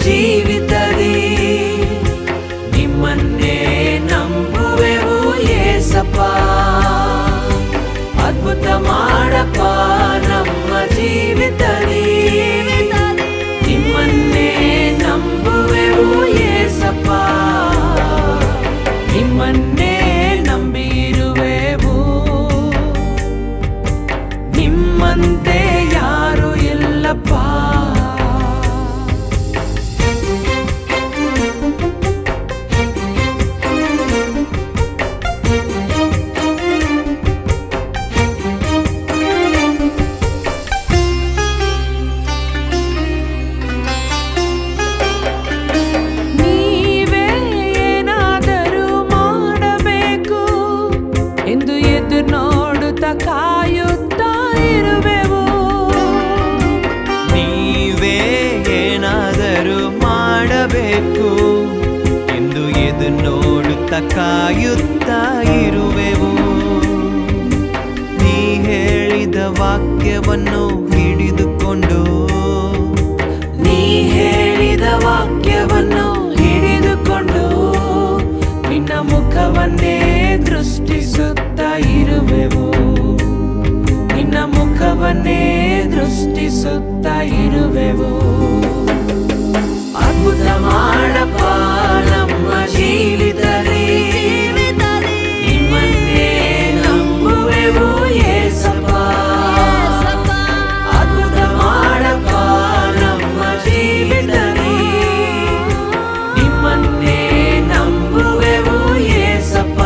ಜೀವಿತದಿ ನಿಮ್ಮನ್ನೇ ನಂಬುವೆವು ಏಸಪ್ಪ ಅದ್ಭುತ ಮಾಡಪ್ಪ ನಮ್ಮ ಜೀವಿತದಿ ನಿಮ್ಮನ್ನೇ ನಂಬುವೆವು ಏಸಪ್ಪ ನಿಮ್ಮನ್ನೇ ನಂಬಿರುವೆವು ನಿಮ್ಮಂತೆ ಯಾರು ಇಲ್ಲಪ್ಪ ನೀವೇ ಏನಾದರೂ ಮಾಡಬೇಕು ಎಂದು ಎದುರು ನೋಡುತ್ತಾ ಕಾಯುತ್ತಾ ಇರುವೆವು ನೀವೇ ಏನಾದರೂ ಮಾಡಬೇಕು ಎಂದು ಎದು ನೋಡುತ್ತಾ ಕಾಯುತ್ತಾ ಇರುವೆವು ನೀ ಹೇಳಿದ ವಾಕ್ಯವನ್ನು ಹಿಡಿದುಕೊಂಡು ನೀ ಹೇಳಿದ ವಾಕ್ಯವನ್ನು ಹಿಡಿದುಕೊಂಡು ನಿನ್ನ ಮುಖವನ್ನೇ ದೃಷ್ಟಿಸುತ್ತಾ ಇರುವೆವು ನಿನ್ನ ಮುಖವನ್ನೇ ದೃಷ್ಟಿಸುತ್ತಾ ಇರುವೆವು ಅದ್ಭುತ ಮಾಡಪ್ಪ ನಮ್ಮ ಜೀವಿತದಲ್ಲಿ ನಿಮ್ಮನ್ನೇ ನಂಬುವೆವು ಏಸಪ್ಪ ಅದ್ಭುತ ಮಾಡಪ್ಪ ನಮ್ಮ ಜೀವಿತದಲ್ಲಿ ನಿಮ್ಮನ್ನೇ ನಂಬುವೆವು ಏಸಪ್ಪ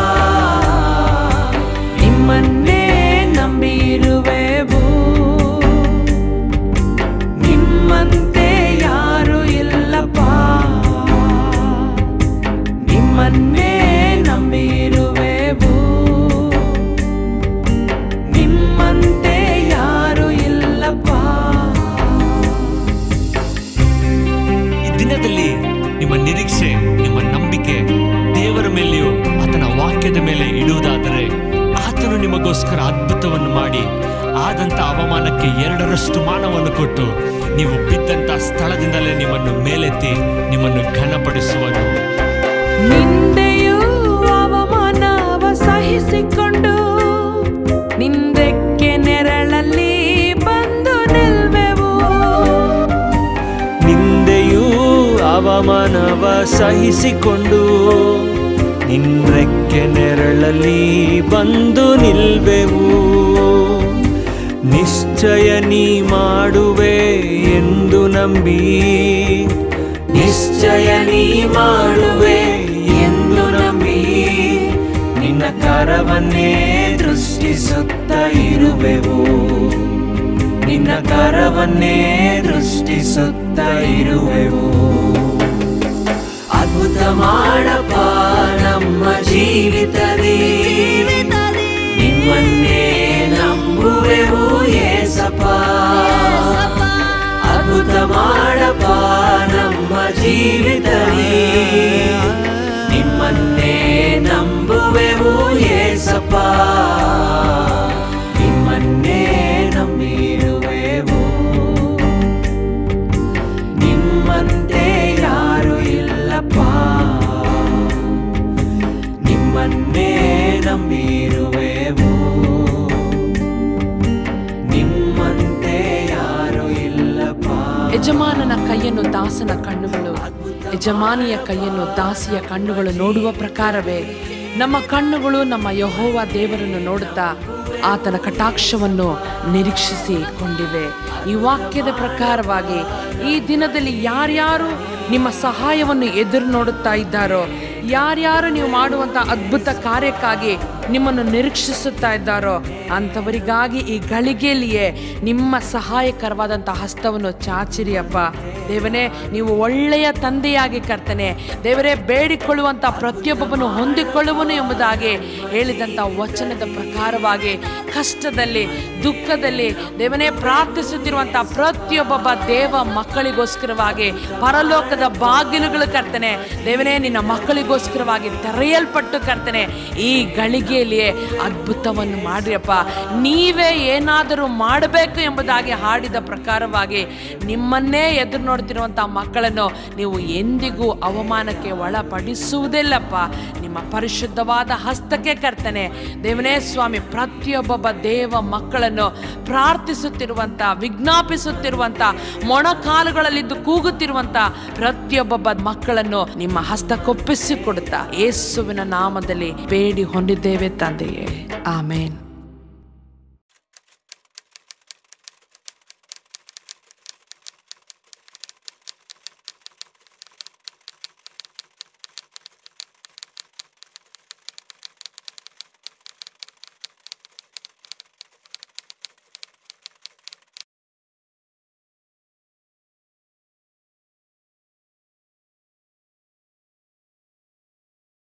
ನಿಮ್ಮನ್ನೇ ನಂಬಿರುವೆವು ನಿಮ್ಮಂತೆ ಯಾರು ಇಲ್ಲಪ್ಪ ನಿಮ್ಮನ್ನೇ ನಂಬಿರುವೆವು ನಿಮ್ಮಂತೆ ಯಾರು ಇಲ್ಲಪ್ಪ ಈ ದಿನದಲ್ಲಿ ನಿಮ್ಮ ನಿರೀಕ್ಷೆ ನಿಮ್ಮ ನಂಬಿಕೆ ದೇವರ ಮೇಲೆಯೂ ಆತನ ವಾಕ್ಯದ ಮೇಲೆ ಇಡುವುದಾದರೆ ಆತನು ನಿಮಗೋಸ್ಕರ ಅದ್ಭುತವನ್ನು ಮಾಡಿ ಆದಂತ ಅವಮಾನಕ್ಕೆ ಎರಡರಷ್ಟು ಮಾನವನ್ನು ಕೊಟ್ಟು ನೀವು ಬಿದ್ದಂತ ಸ್ಥಳದಿಂದಲೇ ನಿಮ್ಮನ್ನು ಮೇಲೆತ್ತಿ ನಿಮ್ಮನ್ನು ಘನಪಡಿಸುವನು ನಿಂದೆಯೂ ಅವಮಾನವ ಸಹಿಸಿಕೊಂಡು ನಿಂದೆಕ್ಕೆ ನೆರಳಲ್ಲಿ ಬಂದು ನಿಲ್ವೆವು ನಿಂದೆಯೂ ಅವಮಾನವ ಸಹಿಸಿಕೊಂಡು ನಿನ್ರೆಕ್ಕೆ ನೆರಳಲ್ಲಿ ಬಂದು ನಿಲ್ವೆವು ನಿಶ್ಚಯ ನೀ ಮಾಡುವೆ ಎಂದು ನಂಬಿ ನಿಶ್ಚಯ ನೀ ಮಾಡುವೆ ಎಂದು ನಂಬಿ ನಿನ್ನ ಕರವನ್ನೇ ದೃಷ್ಟಿಸುತ್ತಾ ಇರುವೆವು ನಿನ್ನ ಕರವನ್ನೇ ದೃಷ್ಟಿಸುತ್ತಾ ಇರುವೆವು ಅದ್ಭುತ ಮಾಡಪ್ಪ ನಮ್ಮ ಜೀವಿತದಿ ನಿಮ್ಮನ್ನೇ ನಂಬುವೆವು ಏಸಪ್ಪ ಅದ್ಭುತ ಮಾಡಪ್ಪ ನಮ್ಮ ಜೀವಿತದಿ ನಿಮ್ಮನ್ನೇ ನಂಬುವೆವು ಏಸಪ್ಪ ನಿಮ್ಮನ್ನೇ ನಂಬಿರುವೆವು ನಿಮ್ಮಂತೆ ಯಾರು ಇಲ್ಲಪ್ಪ ನಿಮ್ಮನ್ನೇ ನಂಬಿರುವೆವು ನಿಮ್ಮಂತೆ ಯಾರು ಇಲ್ಲಪ್ಪ ಯಜಮಾನನ ಕೈಯನ್ನು ದಾಸನ ಕಣ್ಣುಗಳು ಯಜಮಾನಿಯ ಕೈಯನ್ನು ದಾಸಿಯ ಕಣ್ಣುಗಳು ನೋಡುವ ಪ್ರಕಾರವೇ ನಮ್ಮ ಕಣ್ಣುಗಳು ನಮ್ಮ ಯಹೋವ ದೇವರನ್ನು ನೋಡುತ್ತಾ ಆತನ ಕಟಾಕ್ಷವನ್ನು ನಿರೀಕ್ಷಿಸಿಕೊಂಡಿವೆ ಈ ವಾಕ್ಯದ ಪ್ರಕಾರವಾಗಿ ಈ ದಿನದಲ್ಲಿ ಯಾರ್ಯಾರು ನಿಮ್ಮ ಸಹಾಯವನ್ನು ಎದುರು ನೋಡುತ್ತಾ ಇದ್ದಾರೋ ಯಾರ್ಯಾರು ನೀವು ಮಾಡುವಂಥ ಅದ್ಭುತ ಕಾರ್ಯಕ್ಕಾಗಿ ನಿಮ್ಮನ್ನು ನಿರೀಕ್ಷಿಸುತ್ತಾ ಇದ್ದಾರೋ ಅಂಥವರಿಗಾಗಿ ಈ ಗಳಿಗೆಯಲ್ಲಿಯೇ ನಿಮ್ಮ ಸಹಾಯಕರವಾದಂಥ ಹಸ್ತವನ್ನು ಚಾಚಿರಿಯಪ್ಪ ದೇವನೇ ನೀವು ಒಳ್ಳೆಯ ತಂದೆಯಾಗಿ ಕರ್ತನೆ ದೇವರೇ ಬೇಡಿಕೊಳ್ಳುವಂಥ ಪ್ರತಿಯೊಬ್ಬನು ಹೊಂದಿಕೊಳ್ಳುವನು ಎಂಬುದಾಗಿ ಹೇಳಿದಂಥ ವಚನದ ಪ್ರಕಾರವಾಗಿ ಕಷ್ಟದಲ್ಲಿ ದುಃಖದಲ್ಲಿ ದೇವನೇ ಪ್ರಾರ್ಥಿಸುತ್ತಿರುವಂತ ಪ್ರತಿಯೊಬ್ಬೊಬ್ಬ ದೇವ ಮಕ್ಕಳಿಗೋಸ್ಕರವಾಗಿ ಪರಲೋಕದ ಬಾಗಿಲುಗಳು ಕರ್ತನೆ ದೇವನೇ ನಿನ್ನ ಮಕ್ಕಳಿಗೋಸ್ಕರವಾಗಿ ತೆರೆಯಲ್ಪಟ್ಟು ಕರ್ತನೆ ಈ ಗಳಿಗೆಯಲ್ಲಿಯೇ ಅದ್ಭುತವನ್ನು ಮಾಡ್ರಿಯಪ್ಪ ನೀವೇ ಏನಾದರೂ ಮಾಡಬೇಕು ಎಂಬುದಾಗಿ ಹಾಡಿದ ಪ್ರಕಾರವಾಗಿ ನಿಮ್ಮನ್ನೇ ಎದುರು ನೋಡ್ತಿರುವಂಥ ಮಕ್ಕಳನ್ನು ನೀವು ಎಂದಿಗೂ ಅವಮಾನಕ್ಕೆ ಒಳಪಡಿಸುವುದಿಲ್ಲಪ್ಪ ನಿಮ್ಮ ಪರಿಶುದ್ಧವಾದ ಹಸ್ತಕ್ಕೆ ಕರ್ತನೆ ದೇವನೇ ಸ್ವಾಮಿ ಪ್ರತಿಯೊಬ್ಬೊಬ್ಬ ದೇವ ಮಕ್ಕಳನ್ನು ಪ್ರಾರ್ಥಿಸುತ್ತಿರುವಂಥ ವಿಜ್ಞಾಪಿಸುತ್ತಿರುವಂಥ ಮೊಣಕಾಲುಗಳಲ್ಲಿದ್ದು ಕೂಗುತ್ತಿರುವಂಥ ಪ್ರತಿಯೊಬ್ಬೊಬ್ಬ ಮಕ್ಕಳನ್ನು ನಿಮ್ಮ ಹಸ್ತಕ್ಕೊಪ್ಪಿಸಿ ಕೊಡುತ್ತಾ ಯೇಸುವಿನ ನಾಮದಲ್ಲಿ ಬೇಡಿ ಹೊಂದಿದ್ದೇವೆ ತಂದೆಯೇ ಆಮೇನ್